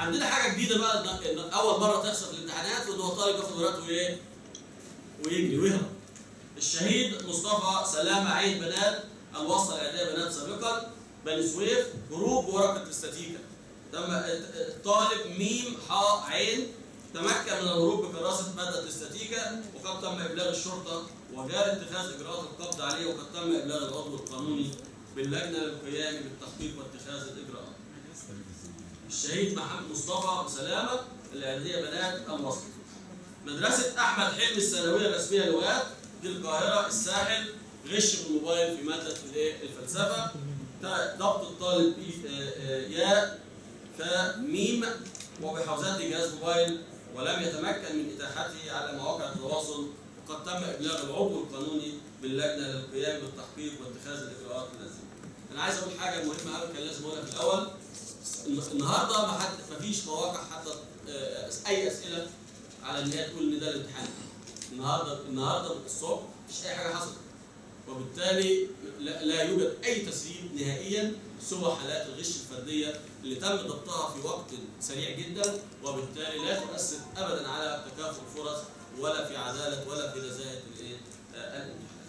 عندنا حاجه جديده بقى إن- إن اول مره تحصل في الامتحانات وان هو طالب ياخد ورقته وايه ويجري ويهرب الشهيد مصطفى سلامه عين بنات الوصل الاعداديه بنات سابقا بني سويف هروب بورقه الاستاتيكا تم الطالب ميم حاء عين تمكن من الهروب بكراسه ماده الاستاتيكا وقد تم ابلاغ الشرطه وجاري اتخاذ اجراءات القبض عليه وقد تم ابلاغ العضو القانوني باللجنه للقيام بالتحقيق واتخاذ الاجراءات. الشهيد محمد مصطفى سلامه الاعداديه بنات الوسط. مدرسه احمد حلمي الثانويه الرسميه لغات دي القاهره الساحل غش بالموبايل في ماده الايه الفلسفه ضبط الطالب إي- آه، آه، ياء فميم وبحوزته جهاز موبايل ولم يتمكن من اتاحته على مواقع التواصل وقد تم ابلاغ العضو القانوني باللجنه للقيام بالتحقيق واتخاذ الاجراءات اللازمه. انا عايز اقول حاجه مهمه قوي كان لازم اقولها في الاول النهارده ما حد ما فيش مواقع حتى آه، اي اسئله على ان هي تقول ان ده الامتحان. النهارده النهارده الصبح مفيش اي حاجه حصلت. وبالتالي لا, لا يوجد اي تسريب نهائيا سوى حالات الغش الفرديه اللي تم ضبطها في وقت سريع جدا وبالتالي لا تؤثر ابدا على تكافؤ الفرص ولا في عداله ولا في نزاهه الايه؟ آه، الامتحان.